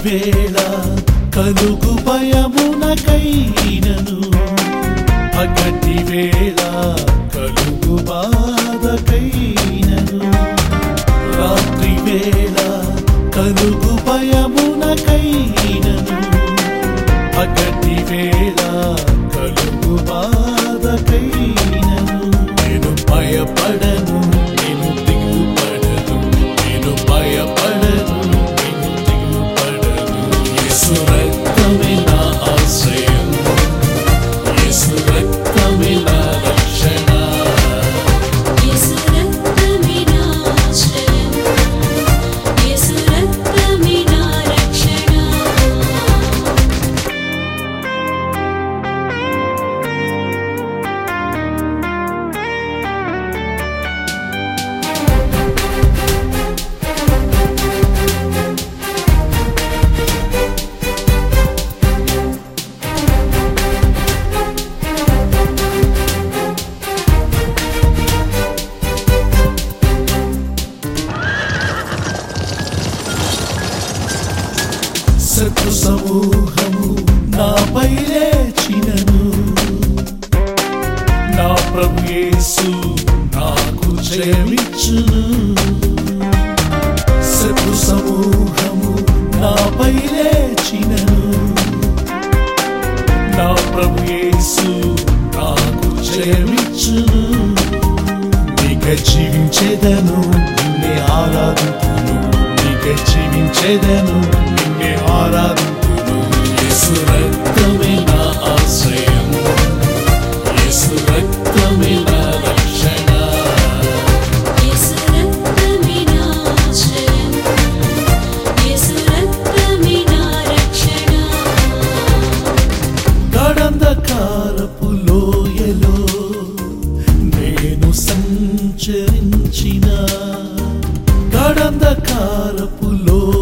వేళ కలుగు భయమునకైనను పగటి వేళ కలుగు బాధకైనను రాత్రి వేళ కలుగు భయమునకైనను పగటి వేళ కలుగు బాధకైనను నేను భయపడను నేను దిగులు పడను నేను భయపడను నేను దిగులు పడను యేసు రక్తమే నా ఆశ్రయం యేసు రక్తమే నా రక్షణ యేసు రక్తమే నా ఆశ్రయం యేసు రక్తమే నా రక్షణ శత్రు సమూహము నాపై లేచినను నా ప్రభు యేసు నాకు జయమిచ్చును శత్రు సమూహము నాపై లేచినను నా ప్రభు యేసు నాకు జయమిచ్చును నీక జీవించేదను నిన్నే ఆరాధింతును నీక జీవించేదను నిన్నే ఆరాధింతును యేసు రక్తమే నా ఆశ్రయం యేసు రక్తమే నా రక్షణ యేసు రక్తమే నా ఆశ్రయం యేసు రక్తమే నా రక్షణ గడంధకారపు లోయలో నేను సంచరించిన గడంధకారపు లోయలో